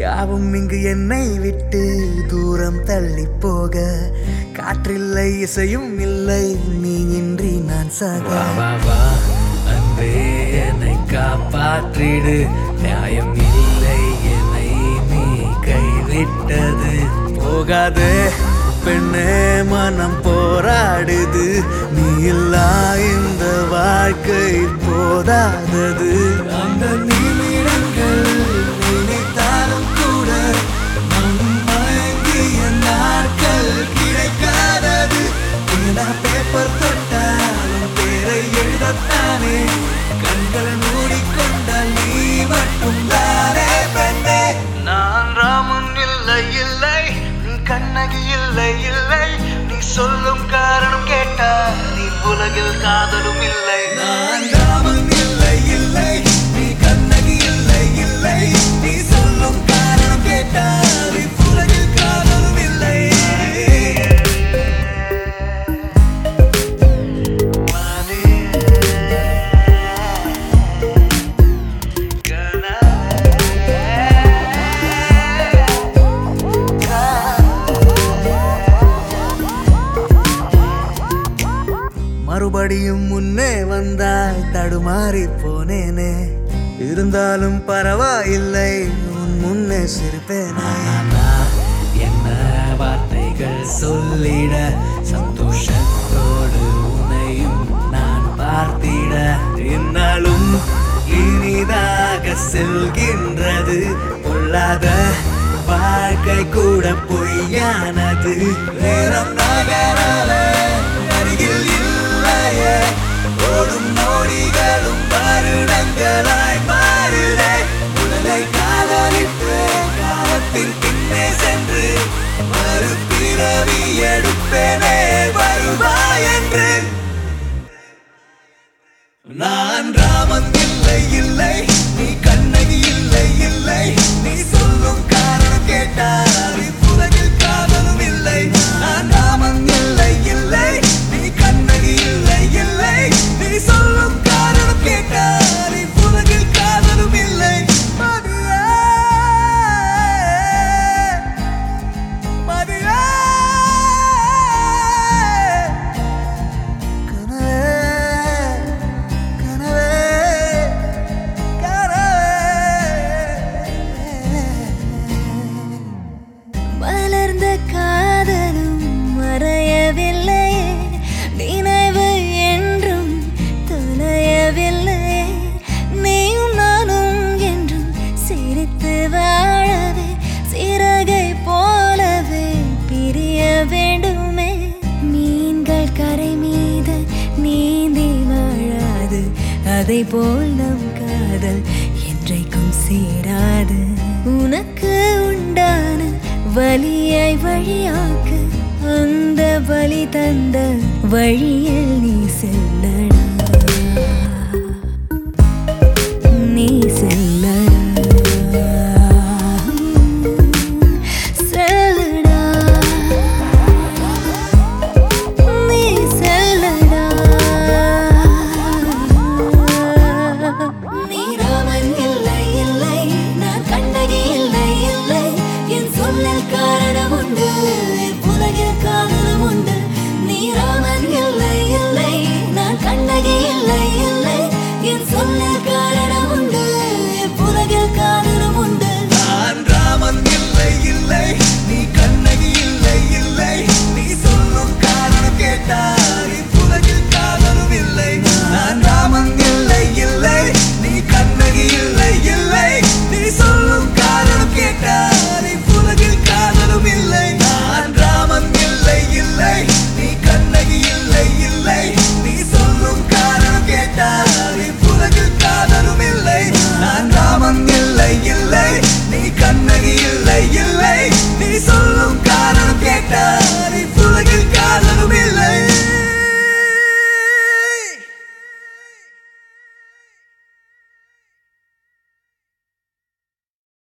யாவும் இங்கு என்னை விட்டு தூரம் தள்ளி போக காற்றில்லை இசையும் இல்லை நீ இன்றி நான் சாக வா வா வா அன்பே என்னை காப்பாற்றிடு நியாயம் இல்லை என்னை நீ கைவிட்டது போகாதே பெண்ணே மனம் போராடுது நீ இல்லா இந்த வாழ்க்கை போதாதது அந்த நிமிடங்கள் நினைத்தாலும் கூட நம் மயங்கிய நாட்கள் கிடைக்காதது ஏன்னா பேப்பர் தொட்டாலும் பேரை எழுதத்தானே கண்கள் மூடிக்கொண்டால் நீ மட்டும் தானே பெண்ணே நான் ராமன் இல்லை இல்லை நீ கண்ணகி இல்லை இல்லை நீ சொல்லும் காரணம் கேட்டா நீ உலகில் காதலும் இல்லை நான் ராமன் இல்லை இல்லை நீ கண்ணகி இல்லை இல்லை நீ சொல்லும் காரணம் கேட்டா நீ உலகில் காதலும் இல்லை மறுபடியும் முன்னே வந்தாய் தடுமாறி போனேனே இருந்தாலும் பரவாயில்லை உன் முன்னே சிரிப்பேனே ஆனா என்ன வார்த்தைகள் சொல்லிட சந்தோஷத்தோடு உன்னையும் நான் பார்த்திட என்னாலும் இனிதாக செல்கின்றது பொல்லாத வாழ்க்கை கூட பொய்யானது நேரம் நகரால அருகில் இல்லையே ஓடும் நோடிகளும் வருடங்களாய் மாறுதே உடலை காதலித்து காலத்தின் பின்னே சென்று மறுபிறவி எடுப்பேனே வருவாய் என்று நான் ராமன் இல்லை இல்லை நீ கண்ணகி இல்லை இல்லை நீ சொல்லும் காரணம் கேட்டால் இவ்வுலகில் காதலும் இல்லை நான் ராமன் இல்லை இல்லை நீ கண்ணகி இல்லை இல்லை நீ சொல்லும் காரணம் கேட்டால் இவ்வுலகில் காதலும் இல்லை மதியே மதியே கனவே கனவே கனவே மலர்ந்த காதலும் மறையவில்லை நினைவு என்றும் தொலையவில்லை நீயும் நானும் என்றும் சிரித்து வாழவே சிறகை போலவே பிரிய வேண்டுமே மீன்கள் கரை மீது நீந்தி வாழாது அதை போல் நம் காதல் என்றைக்கும் சேராது உனக்கு உண்டான வலியை வழியாக்க அந்த வழி தந்த வழியில் நீ செல்லடா